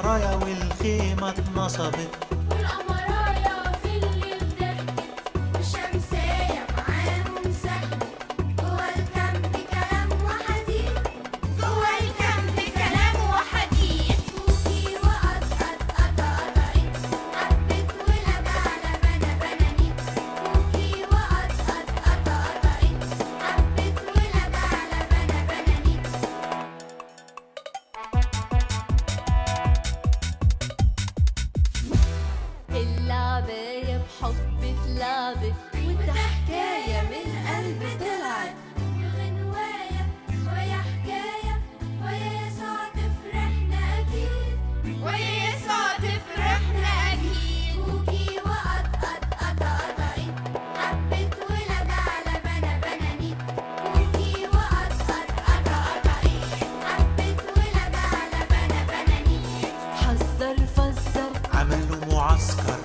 القمرايا والخيمة اتنصبت والقمرايا في الليل ضحكت والشمسية معاهم سكتت جوا الكامب كلام وحديث جوا الكامب كلام وحديث كوكي وقطقط قطقطقت حبت ولد على بنا بنانيت كوكي وقطقط قطقطقت حبت ولد على بنا بنانيت اللعبة بحب اتلعبت وده حكاية من قلب طلعت غنواية ويا حكاية ويا يسوع تفرحنا أكيد ويا يسوع تفرحنا أكيد كوكي وقطقط قطقطقت حبت ولد على بنا بنانيت كوكي وقطقط قطقطقت حبت ولد على بنا بنانيت حذر فزر عمل له معسكر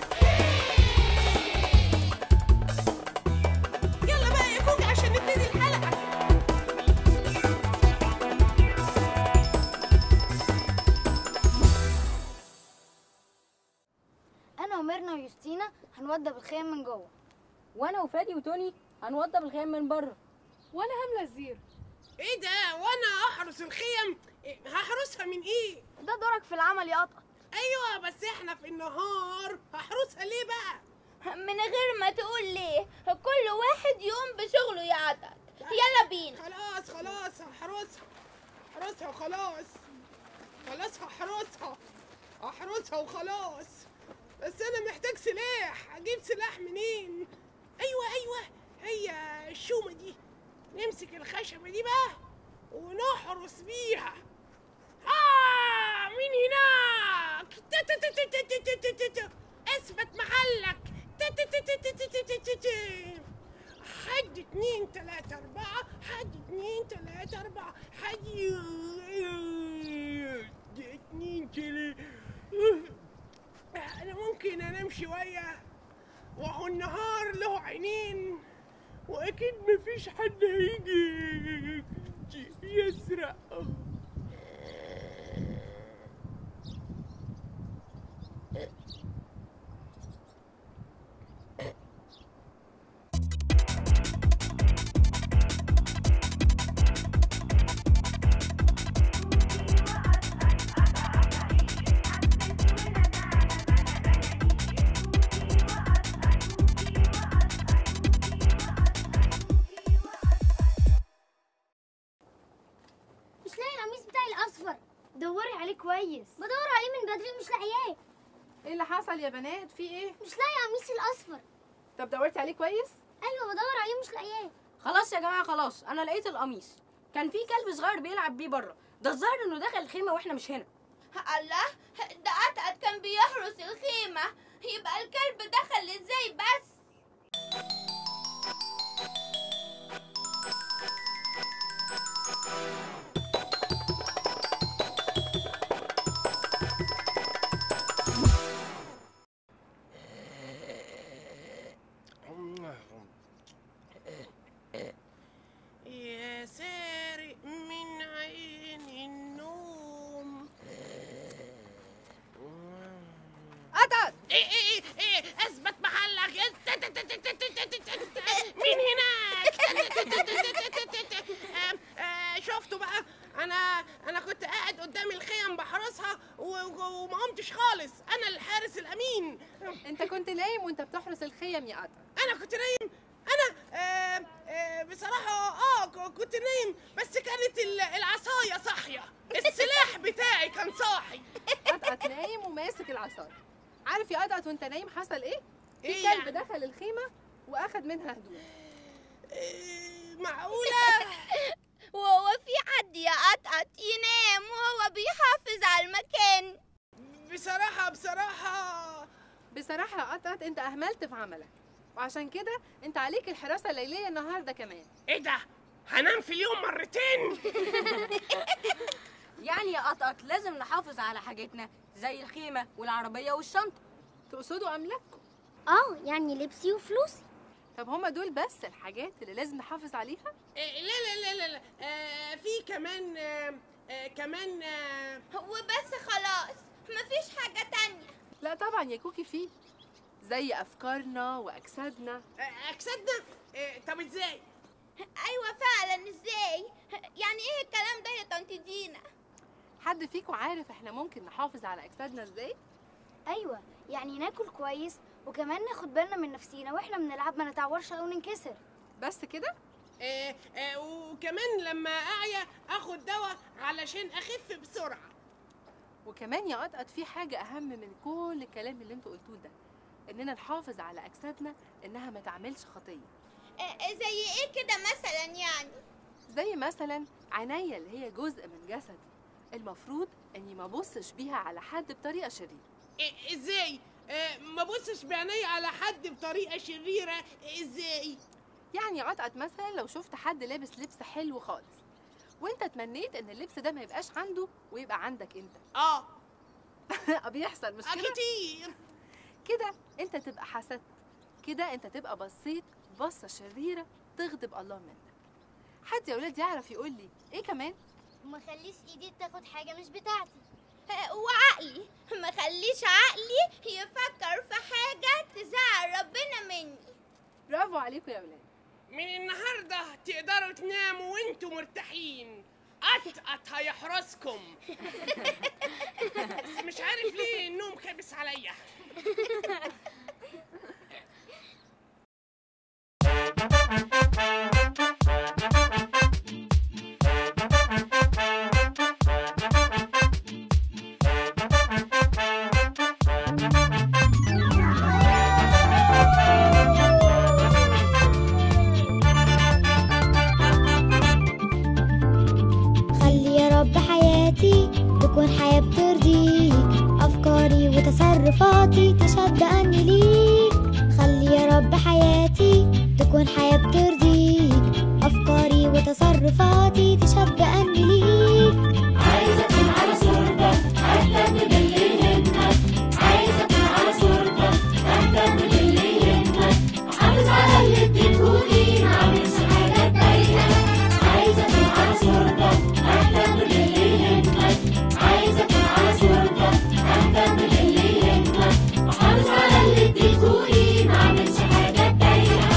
يلا بقى يا كوكي عشان نبتدي الحلقة انا وميرنا ويوستينا هنوضب الخيم من جوه وانا وفادي وتوني هنوضب الخيام من بره وانا هاملة الزير ايه ده وانا احرس الخيم إيه، هحرسها من ايه ده دورك في العمل يا قطقط ايوه بس احنا في النهار هحرسها ليه بقى من غير ما تقول ليه كل واحد يقوم بشغله يا عدد يلا بينا خلاص خلاص هحرسها هحرسها وخلاص خلاص هحرسها هحرسها وخلاص بس انا محتاج سلاح اجيب سلاح منين ايوه ايوه هي الشومه دي نمسك الخشبه دي بقى ونحرس بيها آه مين هناك تا- تا- تا- تا- تا- تا- تا- تا- تا. اثبت محلك تا- تا- تا- تا- تا- تا- تا- تا- تا. حد اتنين تلاتة أربعة حد اتنين تلاتة أربعة حد اتنين تلاتة أنا ممكن أنام شوية وهو النهار له عينين وأكيد مفيش حد هيجي يسرق مش لاقي القميص بتاعي الاصفر دوري عليه كويس بدور عليه من بدري مش لاقياه ايه اللي حصل يا بنات في ايه مش لاقي قميصي الاصفر طب دورتي عليه كويس ايوه بدور عليه مش لاقياه خلاص يا جماعه خلاص انا لقيت القميص كان في كلب صغير بيلعب بيه بره ده الظاهر انه دخل الخيمه واحنا مش هنا الله ده قطقط كان بيحرس الخيمة يبقى الكلب دخل ازاي بس يا سارق من عين النوم قطعت ايه ايه ايه ايه اثبت محلك إيه، ت- ت- ت- ت- ت- ت- ت- ت- ت- مين هناك ت- ت- ت- ت- ت- ت- ت- ت- آم، آه، شفتوا بقى انا انا كنت قاعد قدام الخيم بحرسها و- و- وما قمتش خالص انا الحارس الامين انت كنت نايم وانت بتحرس الخيم يا قطع انا كنت نايم انا آه آه بصراحه اه ك- كنت نايم بس كانت ال- العصايه صاحيه السلاح بتاعي كان صاحي قطعت نايم وماسك العصايه عارف يا قطعت وانت نايم حصل ايه في إيه كلب يعني؟ دخل الخيمه واخد منها هدوم آه، معقوله وهو في حد يا قطقط ينام وهو بيحافظ على المكان بصراحه بصراحه بصراحه يا قطعت انت اهملت في عملك وعشان كده انت عليك الحراسه الليليه النهارده كمان ايه ده هنام في اليوم مرتين يعني يا قطقط لازم نحافظ على حاجتنا زي الخيمه والعربيه والشنطه تقصدوا املاككم اه يعني لبسي وفلوسي طب هما دول بس الحاجات اللي لازم نحافظ عليها إيه، لا لا لا لا, لا. آه في كمان آه آه كمان آه وبس خلاص مفيش طبعا يا كوكي فيه زي افكارنا واجسادنا آه، اجسادنا آه، طب ازاي ايوه فعلا ازاي يعني ايه الكلام ده يا طنط دينا حد فيكم عارف احنا ممكن نحافظ على اجسادنا ازاي ايوه يعني ناكل كويس وكمان ناخد بالنا من نفسينا واحنا بنلعب ما نتعورش او ننكسر بس كده آه، آه، وكمان لما اعيا اخد دواء علشان اخف بسرعه وكمان يا قطقط في حاجه اهم من كل الكلام اللي انتوا قلتوه ده اننا نحافظ على اجسادنا انها ما تعملش خطيه آه، زي ايه كده مثلا يعني زي مثلا عينيا اللي هي جزء من جسدي المفروض اني ما ابصش بيها على حد بطريقه شريره آه، ازاي آه، ما بصش بعيني على حد بطريقه شريره ازاي يعني يا قطقط مثلا لو شفت حد لابس لبس حلو خالص وانت تمنيت ان اللبس ده ما يبقاش عنده ويبقى عندك انت اه بيحصل مش آه، كده كتير كده انت تبقى حسدت كده انت تبقى بصيت بصه شريره تغضب الله منك حد يا ولاد يعرف يقول لي ايه كمان وما خليش ايدي تاخد حاجه مش بتاعتي آه، وعقلي ما خليش عقلي يفكر في حاجة تزعل ربنا مني برافو عليكم يا ولاد من النهارده تقدروا تناموا وانتوا مرتاحين قطقط هيحرسكم بس مش عارف ليه النوم كابس عليا خلي يا رب حياتي تكون حياة بترضيك أفكاري وتصرفاتي تشهد أني ليك خلي يا رب حياتي تكون حياة بترضيك أفكاري وتصرفاتي تشهد أني ليك عايزة أكون على صورتك أهتم باللي يهمك عايزة أكون على صورتك أهتم باللي يهمك أحافظ على اللي اديتهولي معملش حاجة تضايقك عايزة أكون على صورتك أهتم باللي يهمك عايزة أكون على صورتك أهتم باللي يهمك أحافظ على اللي اديتهولي معملش حاجة تضايقك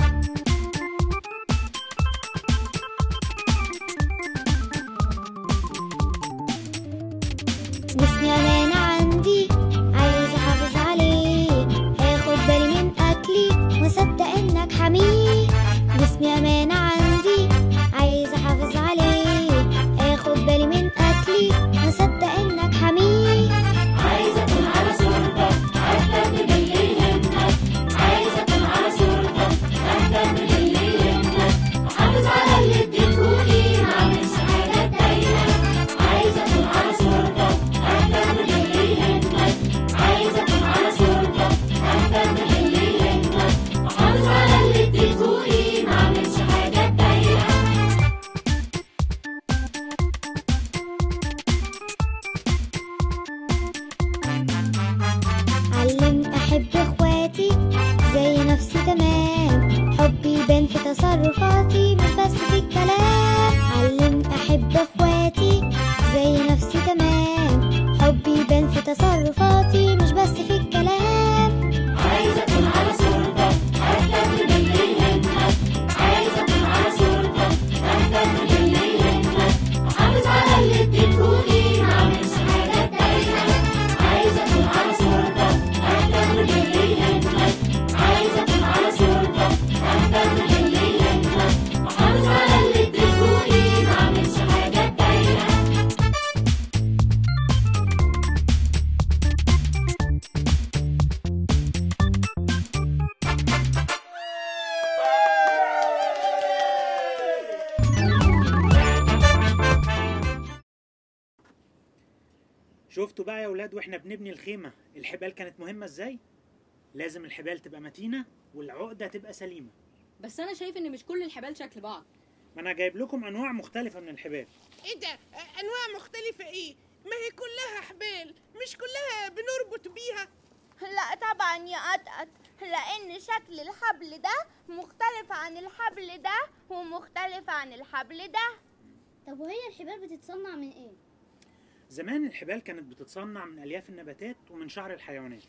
واسمي أمانة عندي عايز أحافظ عليه هاخد بالي من أكلي وأصدق إنك حميه واسمي أمانة عندي عايز أحافظ عليه هاخد بالي من أكلي وأصدق إنك حميه عايزة أكون على صورتك أهتم باللي يهمك عايزة أكون على صورتك أهتم باللي يهمك أحافظ على اللي اديتهولي معملش حاجة تضايقك عايزة أكون على صورتك أهتم باللي يهمك عايزة أكون على صورتك أهتم باللي يهمك أحافظ على اللي اديتهولي معملش حاجة تضايقك علمت احب اخواتي زي نفسي تمام حبي يبان في تصرفاتي مش بس في الكلام علمت احب اخواتي زي نفسي تمام حبي يبان في تصرفاتي مش بس في الكلام عايزة أكون على صورتك أهتم باللي يهمك عايزة أكون على صورتك أهتم باللي يهمك أحافظ على اللي اديتهولي معملش حاجة تضايقك عايزة أكون على صورتك أهتم باللي يهمك عايزة أكون على صورتك أهتم باللي يهمك أحافظ على اللي اديتهولي معملش حاجة تضايقك شفتوا بقى يا ولاد واحنا بنبني الخيمة الحبال كانت مهمة ازاي؟ لازم الحبال تبقى متينة والعقدة تبقى سليمة بس انا شايف ان مش كل الحبال شكل بعض ما انا جايب لكم انواع مختلفة من الحبال ايه ده آه، انواع مختلفه ايه ما هي كلها حبال مش كلها بنربط بيها لا طبعا يا قطقط لان شكل الحبل ده مختلف عن الحبل ده ومختلف عن الحبل ده طب وهي الحبال بتتصنع من ايه زمان الحبال كانت بتتصنع من الياف النباتات ومن شعر الحيوانات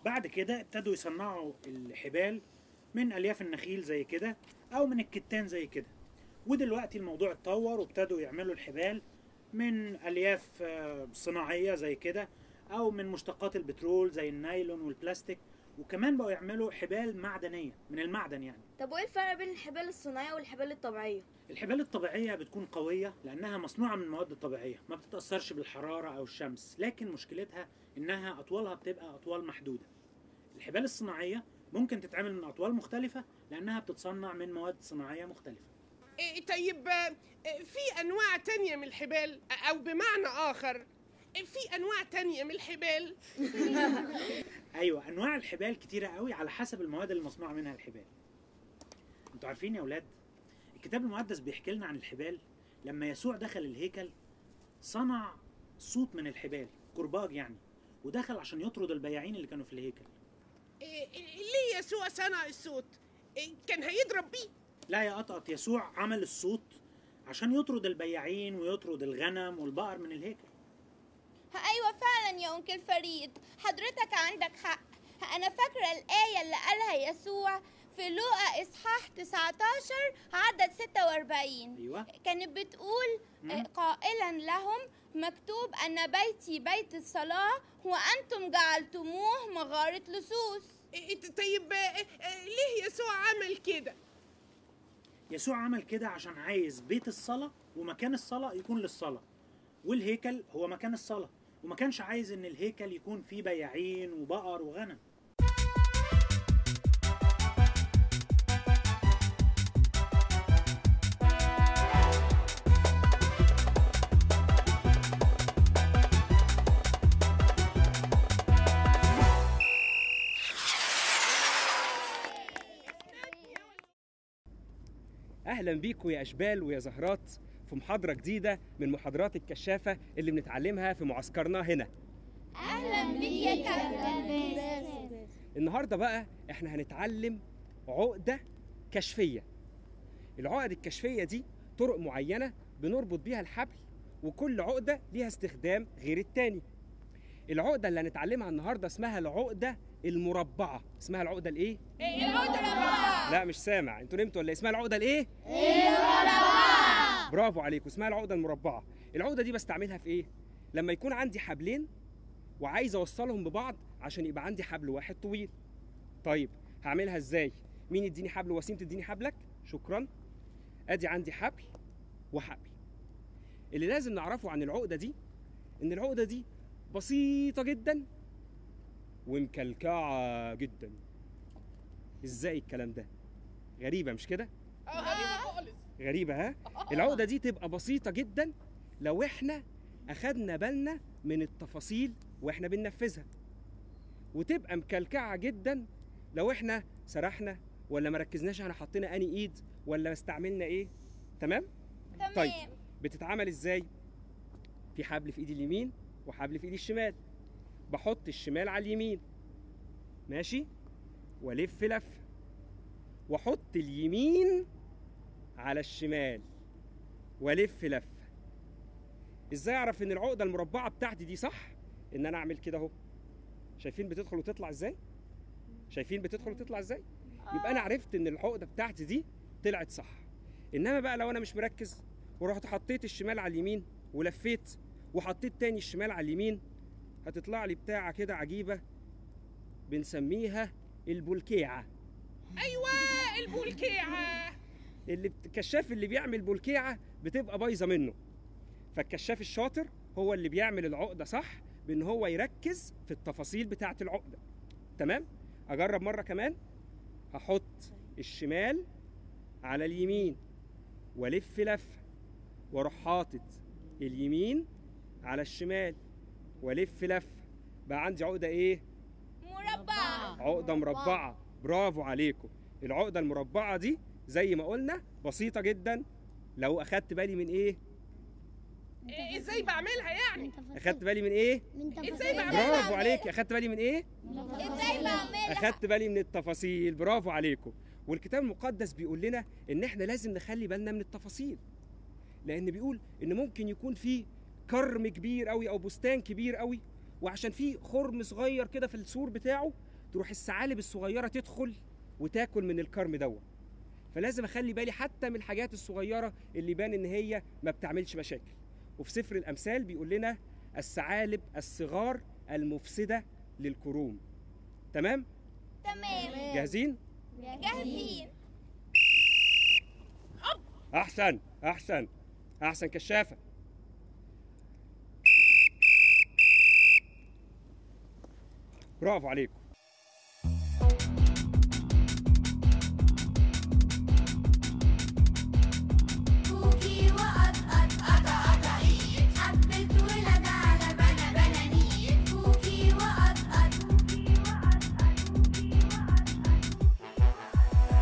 بعد كده ابتدوا يصنعوا الحبال من الياف النخيل زي كده او من الكتان زي كده ودلوقتي الموضوع اتطور وابتدوا يعملوا الحبال من الياف آه، صناعيه زي كده او من مشتقات البترول زي النايلون والبلاستيك وكمان بقوا يعملوا حبال معدنيه من المعدن يعني طب وايه الفرق بين الحبال الصناعية والحبال الطبيعية؟ الحبال الطبيعية بتكون قوية لأنها مصنوعة من مواد طبيعية ما بتتأثرش بالحرارة أو الشمس لكن مشكلتها إنها أطوالها بتبقى أطوال محدودة الحبال الصناعية ممكن تتعمل من أطوال مختلفة لأنها بتتصنع من مواد صناعية مختلفة إيه طيب آه، في انواع تانية من الحبال او بمعنى اخر في انواع تانية من الحبال أيوة أنواع الحبال كتيرة قوي على حسب المواد اللي مصنوع منها الحبال أنتوا عارفين يا أولاد الكتاب المقدس بيحكي لنا عن الحبال لما يسوع دخل الهيكل صنع صوت من الحبال كرباج يعني ودخل عشان يطرد البياعين اللي كانوا في الهيكل إيه إيه، ليه يسوع صنع الصوت إيه، كان هيضرب بيه لا يا قطقط يسوع عمل الصوت عشان يطرد البياعين ويطرد الغنم والبقر من الهيكل ايوه فعلا يا انكل فريد حضرتك عندك حق انا فاكره الايه اللي قالها يسوع في لوقا اصحاح 19 عدد 46 ايوه كانت بتقول مم. آه، قائلا لهم مكتوب ان بيتي بيت الصلاه وانتم جعلتموه مغاره لصوص إيه، طيب آه، آه، ليه يسوع عمل كده يسوع عمل كده عشان عايز بيت الصلاة ومكان الصلاة يكون للصلاة والهيكل هو مكان الصلاة وما كانش عايز ان الهيكل يكون فيه بياعين وبقر وغنم اهلا بيكم يا اشبال ويا زهرات في محاضره جديده من محاضرات الكشافه اللي بنتعلمها في معسكرنا هنا اهلا بك يا كابتن النهارده بقى احنا هنتعلم عقده كشفيه العقد الكشفيه دي طرق معينه بنربط بيها الحبل وكل عقده ليها استخدام غير التاني العقده اللي هنتعلمها النهارده اسمها العقده المربعه اسمها العقده الايه لا مش سامع انتوا نمتوا ولا إيه؟ اسمها العقده الايه برافو عليكم اسمها العقده المربعه العقده دي بستعملها في ايه لما يكون عندي حبلين وعايز اوصلهم ببعض عشان يبقى عندي حبل واحد طويل طيب هعملها ازاي مين يديني حبل وسيم تديني حبلك شكرا ادي عندي حبل وحبل اللي لازم نعرفه عن العقده دي ان العقده دي بسيطه جدا ومكلكعه جدا ازاي الكلام ده غريبه مش كده اه غريبة خالص غريبة ها؟ العقدة دي تبقى بسيطة جدا لو احنا أخدنا بالنا من التفاصيل واحنا بننفذها وتبقى مكلكعة جدا لو احنا سرحنا ولا ما ركزناش احنا حطينا اني ايد ولا استعملنا ايه تمام تمام طيب. بتتعمل ازاي في حبل في ايدي اليمين وحبل في ايدي الشمال بحط الشمال على اليمين ماشي والف لف واحط اليمين على الشمال والف لف ازاي اعرف ان العقده المربعه بتاعتي دي صح ان انا اعمل كده اهو شايفين بتدخل وتطلع ازاي شايفين بتدخل وتطلع ازاي يبقى انا عرفت ان العقده بتاعتي دي طلعت صح انما بقى لو انا مش مركز ورحت حطيت الشمال على اليمين ولفيت وحطيت تاني الشمال على اليمين هتطلع لي بتاعه كده عجيبه بنسميها البولكيعه ايوه البولكيعة اللي بت- الكشاف اللي بيعمل بولكيعه بتبقى بايظه منه فالكشاف الشاطر هو اللي بيعمل العقده صح بان هو يركز في التفاصيل بتاعه العقده تمام اجرب مره كمان هحط الشمال على اليمين والف لف واروح حاطط اليمين على الشمال والف لف بقى عندي عقده ايه مربع عقده مربعه برافو عليكم العقده المربعه دي زي ما قلنا بسيطه جدا لو اخدت بالي من ايه إيه، ازاي بعملها يعني اخدت بالي من ايه ازاي بعملها برافو عليك اخدت بالي من ايه ازاي بعملها اخدت بالي من التفاصيل برافو عليكم والكتاب المقدس بيقول لنا ان احنا لازم نخلي بالنا من التفاصيل لان بيقول ان ممكن يكون في كرم كبير قوي او بستان كبير قوي وعشان في خرم صغير كده في السور بتاعه تروح الثعالب الصغيره تدخل وتاكل من الكرم دوت فلازم اخلي بالي حتى من الحاجات الصغيره اللي بان ان هي ما بتعملش مشاكل وفي سفر الامثال بيقول لنا الثعالب الصغار المفسده للكروم تمام تمام جاهزين جاهزين احسن احسن احسن كشافه برافو عليكم كوكي وقطقط قطع قطعيق حبة ولد على بنا بنانيق كوكي وقطقط كوكي وقطقط كوكي وقطقط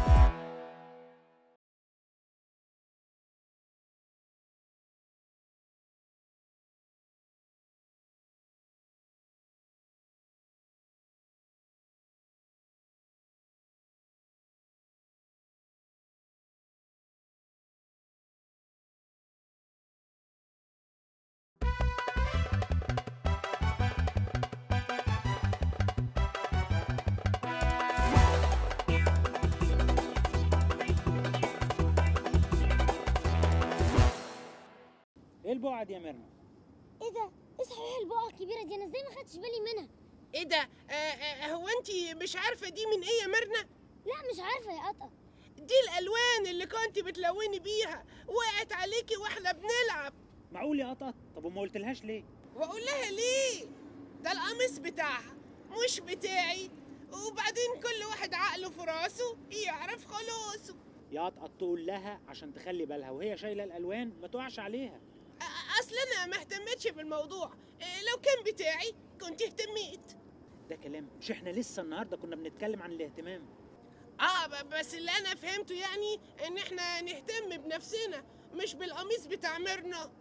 ايه البعد يا مرنا ايه ده ايه صحيح البقعه الكبيره دي انا ازاي ما خدتش بالي منها ايه ده آه آه هو انت مش عارفه دي من ايه يا مرنا لا مش عارفه يا قطع دي الالوان اللي كنت بتلوني بيها وقعت عليكي واحنا بنلعب معقول يا قطط طب وما قلتلهاش ليه واقول لها ليه ده القميص بتاعها مش بتاعي وبعدين كل واحد عقله في راسه يعرف خلاصه يا قطط تقول لها عشان تخلي بالها وهي شايله الالوان ما تقعش عليها أ- اصل انا ما اهتمتش بالموضوع إيه، لو كان بتاعي كنت اهتميت ده كلام مش احنا لسه النهارده كنا بنتكلم عن الاهتمام اه ب- بس اللي انا فهمته يعني ان احنا نهتم بنفسنا مش بالقميص بتاع ميرنا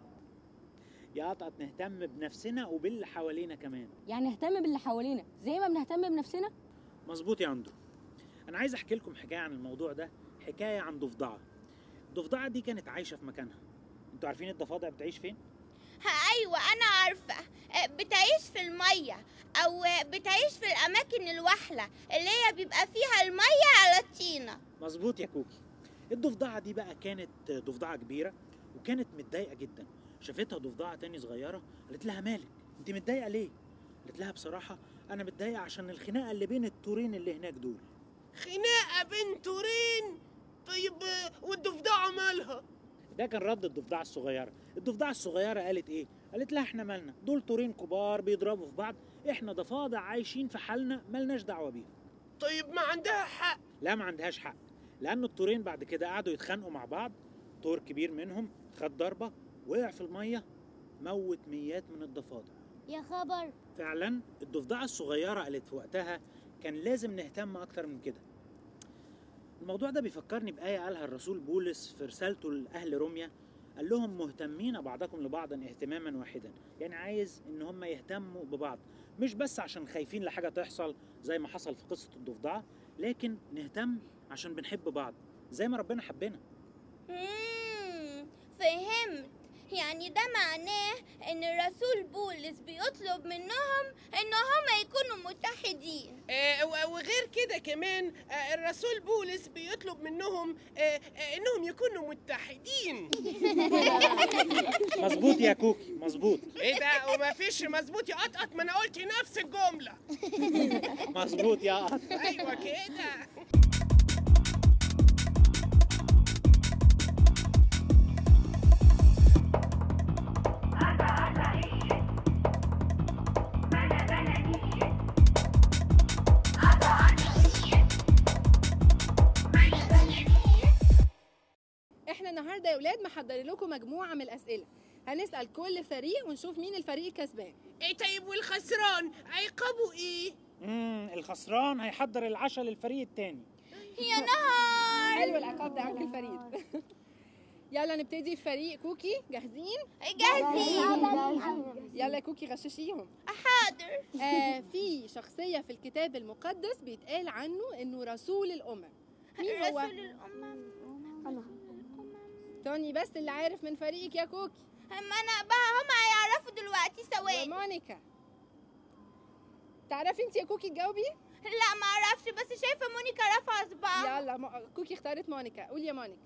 يا قطط نهتم بنفسنا وباللي حوالينا كمان يعني نهتم باللي حوالينا زي ما بنهتم بنفسنا مظبوط يا اندرو انا عايز احكي لكم حكايه عن الموضوع ده حكايه عن ضفدعه الضفدعه دي كانت عايشه في مكانها انتوا عارفين الضفادع بتعيش فين ها ايوه انا عارفه آه، بتعيش في الميه او آه، بتعيش في الاماكن الوحله اللي هي بيبقى فيها الميه على الطينه مظبوط يا كوكي الضفدعه دي بقى كانت ضفدعه كبيره وكانت متضايقه جدا شافتها ضفدعه تاني صغيره قالت لها مالك انت متضايقه ليه قالت لها بصراحه انا متضايقه عشان الخناقه اللي بين الطورين اللي هناك دول خناقه بين طورين طيب آه، والضفدعه مالها ده كان رد الضفدعه الصغيره الضفدعه الصغيره قالت ايه قالت لها احنا مالنا دول طورين كبار بيضربوا في بعض احنا ضفادع عايشين في حالنا ملناش دعوه بيهم طيب ما عندها حق لا ما عندهاش حق لان الطورين بعد كده قعدوا يتخانقوا مع بعض طور كبير منهم خد ضربه وقع في الميه موت ميات من الضفادع يا خبر فعلا الضفدعه الصغيره قالت في وقتها كان لازم نهتم اكتر من كده الموضوع ده بيفكرني بآية قالها الرسول بولس في رسالته لأهل روميا قال لهم مهتمين بعضكم لبعض اهتماما واحدا يعني عايز ان هم يهتموا ببعض مش بس عشان خايفين لحاجة تحصل زي ما حصل في قصة الضفدعة لكن نهتم عشان بنحب بعض زي ما ربنا حبنا مم، فهمت يعني ده معناه ان الرسول بولس بيطلب منهم ان هم يكونوا متحدين آه، و- وغير كده كمان آه، الرسول بولس بيطلب منهم آه، آه، انهم يكونوا متحدين مظبوط يا كوكي مظبوط ايه ده وما فيش مظبوط يا قطقط ما انا قلت نفس الجمله مظبوط يا قط ايوه كده احنا النهارده يا ولاد محضرين لكم مجموعه من الاسئله هنسال كل فريق ونشوف مين الفريق الكسبان ايه طيب والخسران عقابه ايه امم الخسران هيحضر العشاء للفريق التاني يا نهار حلو العقاب ده عند الفريق يلا نبتدي فريق كوكي جاهزين جاهزين يلا يا كوكي غششيهم حاضر آه في شخصيه في الكتاب المقدس بيتقال عنه انه رسول الامم مين هو رسول الامم توني بس اللي عارف من فريقك يا كوكي ما انا بقى هم هيعرفوا دلوقتي ثواني ومونيكا تعرفي انت يا كوكي تجاوبي لا ما اعرفش بس شايفه مونيكا رافعه صباعها يلا ما... كوكي اختارت مونيكا قولي يا مونيكا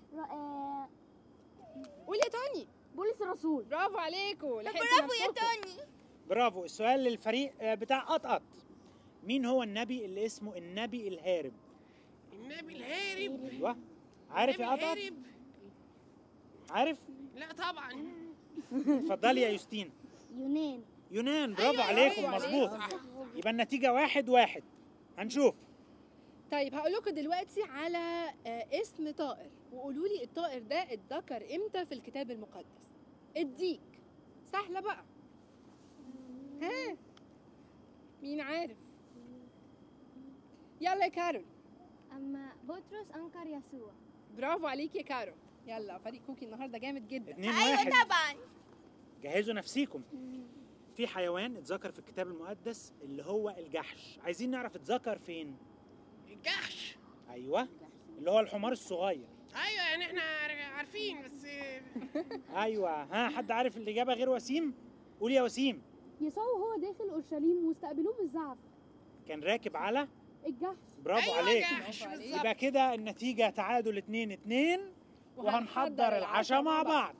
قولي يا توني بولس الرسول برافو عليكم لحقتوا برافو يا نفسكم. توني برافو السؤال للفريق آه، بتاع قطقط مين هو النبي اللي اسمه النبي الهارب النبي الهارب ايوه عارف يا النبي قطقط الهارب عارف لا طبعا اتفضلي يا يوستين يونان يونان برافو أيوة، عليكم أيوة، مظبوط صح. يبقى النتيجه واحد واحد هنشوف طيب هقول لكم دلوقتي على آه، اسم طائر وقولوا لي الطائر ده اتذكر امتى في الكتاب المقدس الديك سهله بقى ها مين عارف يلا يا كارول أما بطرس أنكر يسوع برافو عليك يا كارول يلا فريق كوكي النهارده جامد جدا اتنين ايوه واحد طبعا جهزوا نفسيكم في حيوان اتذكر في الكتاب المقدس اللي هو الجحش عايزين نعرف اتذكر فين الجحش ايوه اللي هو الحمار الصغير ايوه يعني احنا عار- عارفين بس ايوه ها حد عارف الاجابه غير وسيم قول يا وسيم يسوع وهو داخل اورشليم واستقبلوه بالزعف كان راكب على الجحش برافو أيوة عليك جحش برافو عليك. بالظبط يبقى كده النتيجه تعادل اتنين اتنين وهنحضر العشاء مع بعض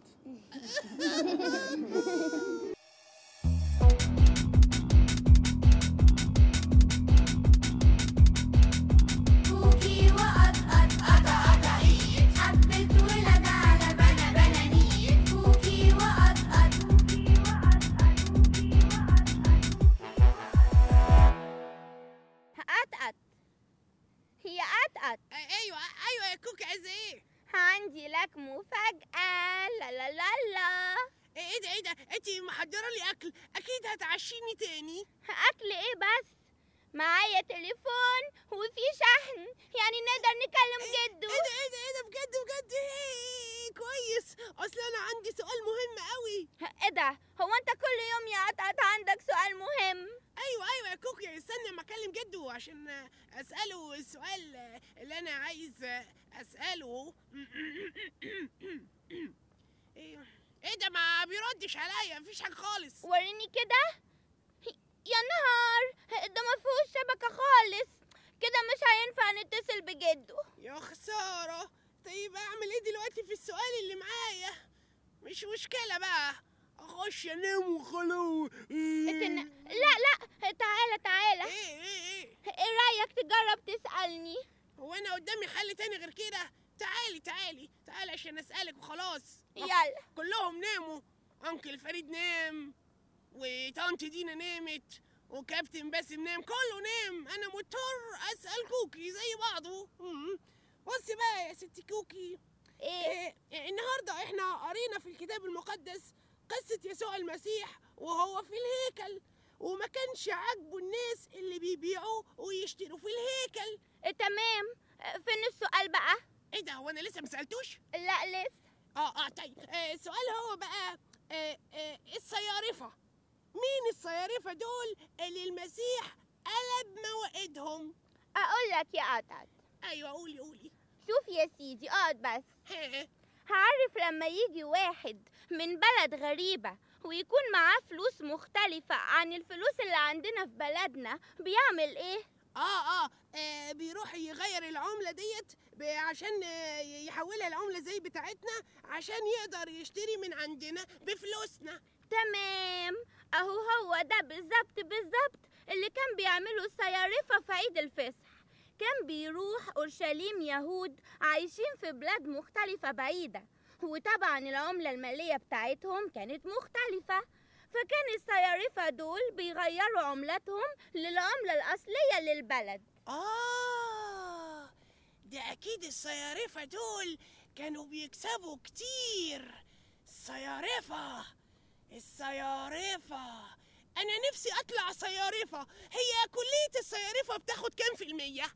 كوكي وقطقط قطع قطعية حبة ولد على بنا بنانية كوكي وقطقط كوكي وقطقط كوكي وقطقط قطقط هي قطقط ايوه ايوه يا كوكي عايزه ايه عندي لك مفاجأة لا لا لا لا ايه ده ايه ده انت محضره لي اكل اكيد هتعشيني تاني أكل إيه بس معايا تليفون وفي شحن يعني نقدر نكلم جدو ايه ده ايه ده ايه ده بجد بجد إيه كويس اصل انا عندي سؤال مهم قوي ايه ده هو انت كل يوم يا قطقط عندك سؤال مهم ايوه ايوه يا كوكي استنى اما اكلم جدو عشان اساله السؤال اللي انا عايز اساله ايه ايه ده ما بيردش عليا مفيش حاجه خالص وريني كده يا نهار ده ما فيهوش شبكة خالص كده مش هينفع نتصل بجدو يا خساره طيب اعمل ايه دلوقتي في السؤال اللي معايا مش مشكله بقى اخش انام وخلاص اتن... لا لا تعالى تعالى ايه ايه ايه ايه رأيك تجرب تسألني هو انا قدامي حل تاني غير كده تعالي تعالي تعالي عشان اسالك وخلاص يلا كلهم ناموا انكل فريد نام وطنط دينا نامت وكابتن باسم نام كله نام انا مضطر اسال كوكي زي بعضه مم. بصي بقى يا ست كوكي ايه إيه النهارده احنا قرينا في الكتاب المقدس قصة يسوع المسيح وهو في الهيكل وما كانش عاجبه الناس اللي بيبيعوا ويشتروا في الهيكل إيه تمام فين السؤال بقى ايه ده هو انا لسه ما سالتوش لا لسه اه اه طيب آه السؤال هو بقى آه آه الصيارفة مين الصيارفة دول اللي المسيح قلب موائدهم اقول لك يا قطط ايوه قولي قولي شوف يا سيدي اقعد بس ها هعرف لما يجي واحد من بلد غريبة ويكون معاه فلوس مختلفة عن الفلوس اللي عندنا في بلدنا بيعمل ايه؟ آه, اه اه بيروح يغير العملة ديت ب- عشان آه، يحولها العملة زي بتاعتنا عشان يقدر يشتري من عندنا بفلوسنا تمام اهو هو ده بالظبط بالظبط اللي كان بيعمله الصيارفة في عيد الفصح كان بيروح أورشليم يهود عايشين في بلاد مختلفة بعيدة وطبعا العملة المالية بتاعتهم كانت مختلفة فكان الصيارفة دول بيغيروا عملتهم للعملة الأصلية للبلد آه ده أكيد الصيارفة دول كانوا بيكسبوا كتير الصيارفة الصيارفة أنا نفسي أطلع صيارفة هي كلية الصيارفة بتاخد كام في المية؟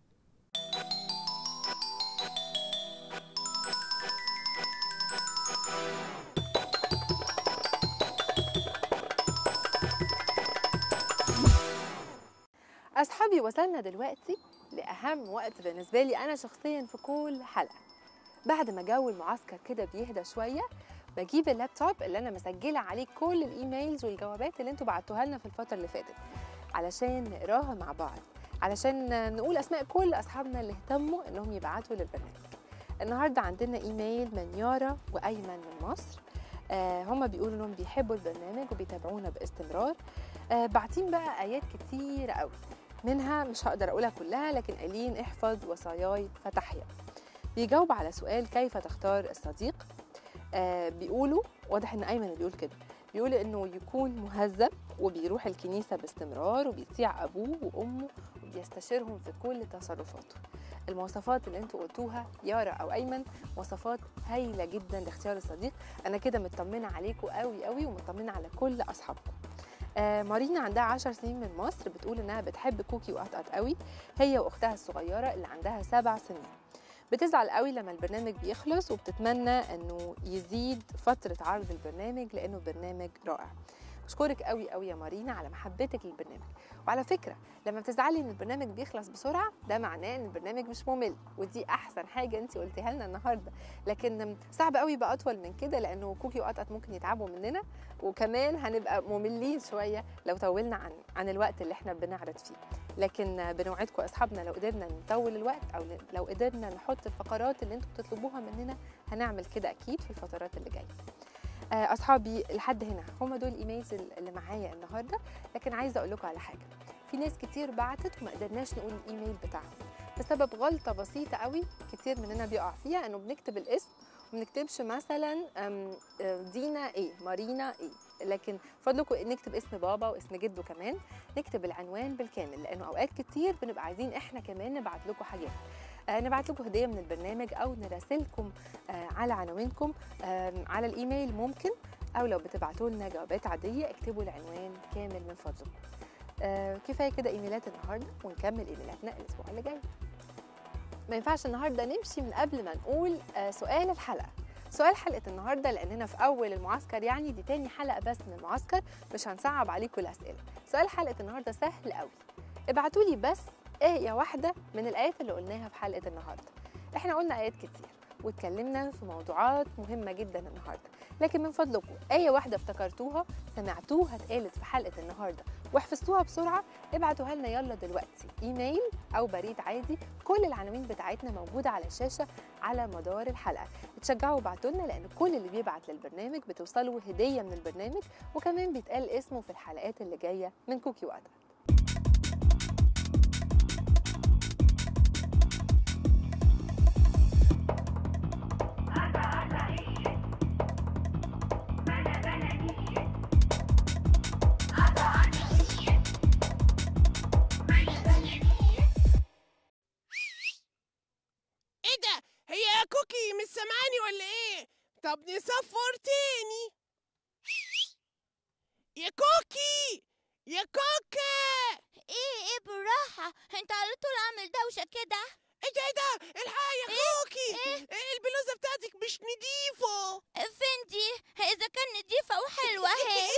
أصحابي وصلنا دلوقتي لأهم وقت بالنسبة لي أنا شخصيا في كل حلقة بعد ما جو المعسكر كده بيهدى شوية بجيب اللابتوب اللي أنا مسجلة عليه كل الإيميلز والجوابات اللي انتوا بعتوها لنا في الفترة اللي فاتت علشان نقراها مع بعض علشان نقول اسماء كل اصحابنا اللي اهتموا انهم يبعتوا للبرنامج النهارده عندنا ايميل من يارا وايمن من مصر آه هم بيقولوا انهم بيحبوا البرنامج وبيتابعونا باستمرار آه باعتين بقى ايات كتير قوي منها مش هقدر اقولها كلها لكن قايلين احفظ وصاياي فتحيا بيجاوب على سؤال كيف تختار الصديق آه بيقولوا واضح ان ايمن اللي بيقول كده بيقول انه يكون مهذب وبيروح الكنيسه باستمرار وبيطيع ابوه وامه وبيستشيرهم في كل تصرفاته المواصفات اللي انتوا قلتوها يارا او ايمن مواصفات هايله جدا لاختيار الصديق انا كده مطمنه عليكم قوي قوي ومطمنه على كل اصحابكم آه مارينا عندها عشر سنين من مصر بتقول انها بتحب كوكي وقطقط قوي هي واختها الصغيره اللي عندها سبع سنين بتزعل قوي لما البرنامج بيخلص وبتتمنى انه يزيد فتره عرض البرنامج لانه برنامج رائع بشكرك قوي قوي يا مارينا على محبتك للبرنامج وعلى فكره لما بتزعلي ان البرنامج بيخلص بسرعه ده معناه ان البرنامج مش ممل ودي احسن حاجه انت قلتيها لنا النهارده لكن صعب قوي يبقى اطول من كده لانه كوكي وقطقط ممكن يتعبوا مننا وكمان هنبقى مملين شويه لو طولنا عن عن الوقت اللي احنا بنعرض فيه لكن بنوعدكم اصحابنا لو قدرنا نطول الوقت او لو قدرنا نحط الفقرات اللي انتم بتطلبوها مننا هنعمل كده اكيد في الفترات اللي جايه آه، اصحابي لحد هنا هم دول الايميلز اللي معايا النهارده لكن عايزه اقول لكم على حاجه في ناس كتير بعتت وما قدرناش نقول الايميل بتاعهم بسبب غلطه بسيطه قوي كتير مننا بيقع فيها انه بنكتب الاسم وما بنكتبش مثلا أم، آه، دينا ايه مارينا ايه لكن فضلكم نكتب اسم بابا واسم جده كمان نكتب العنوان بالكامل لانه اوقات كتير بنبقى عايزين احنا كمان نبعت لكم حاجات آه، نبعت لكم هديه من البرنامج او نراسلكم آه، على عناوينكم آم، على الايميل ممكن او لو بتبعتوا لنا جوابات عاديه اكتبوا العنوان كامل من فضلكم آه، كفايه كده ايميلات النهارده ونكمل ايميلاتنا الاسبوع اللي جاي ما ينفعش النهارده نمشي من قبل ما نقول آه، سؤال الحلقه سؤال حلقه النهارده لاننا في اول المعسكر يعني دي تاني حلقه بس من المعسكر مش هنصعب عليكم الاسئله سؤال حلقه النهارده سهل قوي ابعتوا لي بس ايه واحده من الايات اللي قلناها في حلقه النهارده احنا قلنا ايات كتير واتكلمنا في موضوعات مهمه جدا النهارده لكن من فضلكم ايه واحده افتكرتوها سمعتوها اتقالت في حلقه النهارده وحفظتوها بسرعه ابعتوها لنا يلا دلوقتي ايميل او بريد عادي كل العناوين بتاعتنا موجوده على الشاشه على مدار الحلقه اتشجعوا وابعتوا لنا لان كل اللي بيبعت للبرنامج بتوصله هديه من البرنامج وكمان بيتقال اسمه في الحلقات اللي جايه من كوكي وقتا ايه ده هي يا كوكي مش سامعاني ولا ايه طب نصفر تاني يا كوكي يا كوكا ايه ايه بالراحة انت على طول عامل دوشة كده ايه ده ايه ده الحق يا كوكي إيه البلوزه بتاعتك مش نضيفه فين دي اذا كان نضيفة وحلوة اهي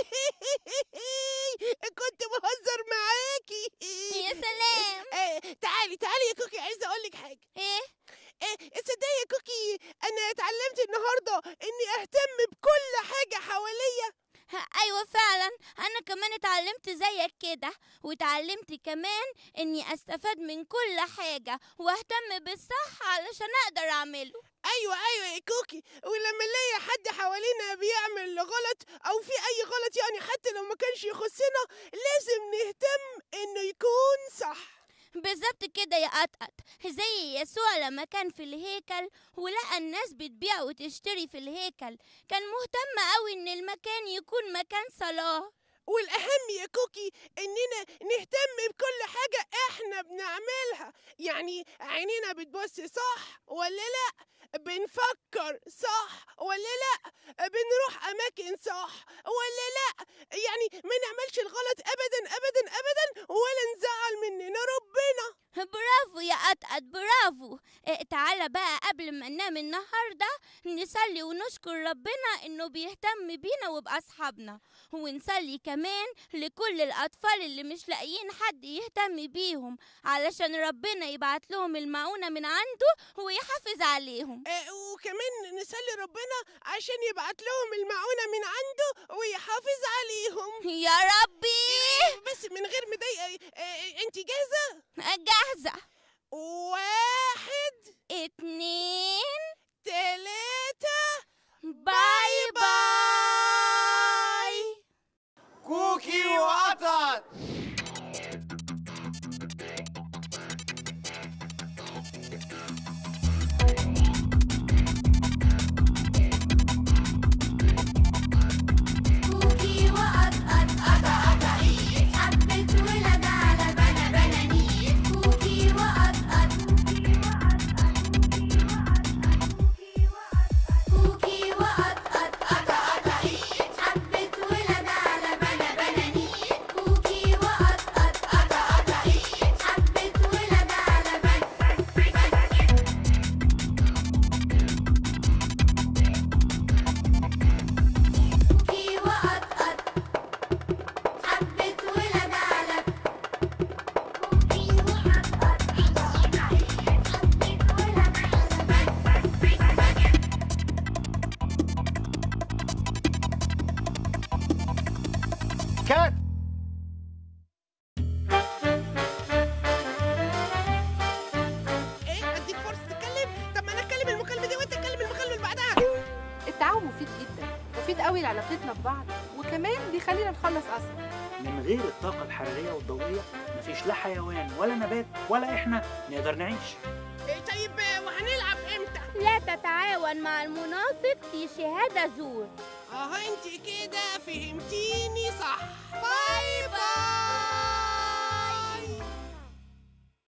كنت بهزر معاكي يا سلام إيه تعالي تعالي يا كوكي عايزه اقول لك حاجه ايه ايه تصدقي يا كوكي انا اتعلمت النهارده اني اهتم بكل حاجه حواليا ها، ايوه فعلا انا كمان اتعلمت زيك كده واتعلمت كمان اني استفاد من كل حاجة واهتم بالصح علشان اقدر اعمله ايوه ايوه يا كوكي ولما نلاقي حد حوالينا بيعمل غلط او في اي غلط يعني حتى لو ما كانش يخصنا لازم نهتم انه يكون صح بالظبط كده يا قطقط زي يسوع لما كان في الهيكل ولقى الناس بتبيع وتشتري في الهيكل كان مهتم قوي ان المكان يكون مكان صلاة والاهم يا كوكي اننا نهتم بكل حاجه احنا بنعملها يعني عينينا بتبص صح ولا لا بنفكر صح ولا لا بنروح اماكن صح ولا لا يعني ما نعملش الغلط ابدا ابدا ابدا ولا نزعل مننا ربنا برافو يا وقطقط برافو إيه تعالى بقى قبل ما ننام النهارده نصلي ونشكر ربنا انه بيهتم بينا وبأصحابنا ونصلي كمان لكل الأطفال اللي مش لاقيين حد يهتم بيهم علشان ربنا يبعت لهم المعونة من عنده ويحافظ عليهم آه، وكمان نسلي ربنا عشان يبعت لهم المعونة من عنده ويحافظ عليهم يا ربي بس من غير مضايقة آه، انت جاهزة؟ جاهزة واحد اتنين تلاتة باي باي كوكي وقطط كوكي وقطقط قطع قطعيق حبة ولد على بنا بنانيق كوكي وقطقط كوكي وقطقط قطع قطعيق حبة ولد على بنا بنانيق كوكي وقطقط قطع قطعيق حبة ولد على بنا كوكي وقطقط حبة ولد على كوكي وقطقط قطع قطعيق حبة ولد على كات ايه اديك فرصة تتكلم طب ما انا اتكلم المكالمة دي وانت تتكلم المكالمة اللي بعدها التعاون مفيد جدا مفيد قوي لعلاقتنا ببعض وكمان بيخلينا نخلص اسرع من غير الطاقة الحرارية والضوئية مفيش لا حيوان ولا نبات ولا إحنا نقدر نعيش إيه طيب آه، وهنلعب امتى؟ لا تتعاون مع المنافق في شهادة زور اه انت كده فهمتيني صح باي باي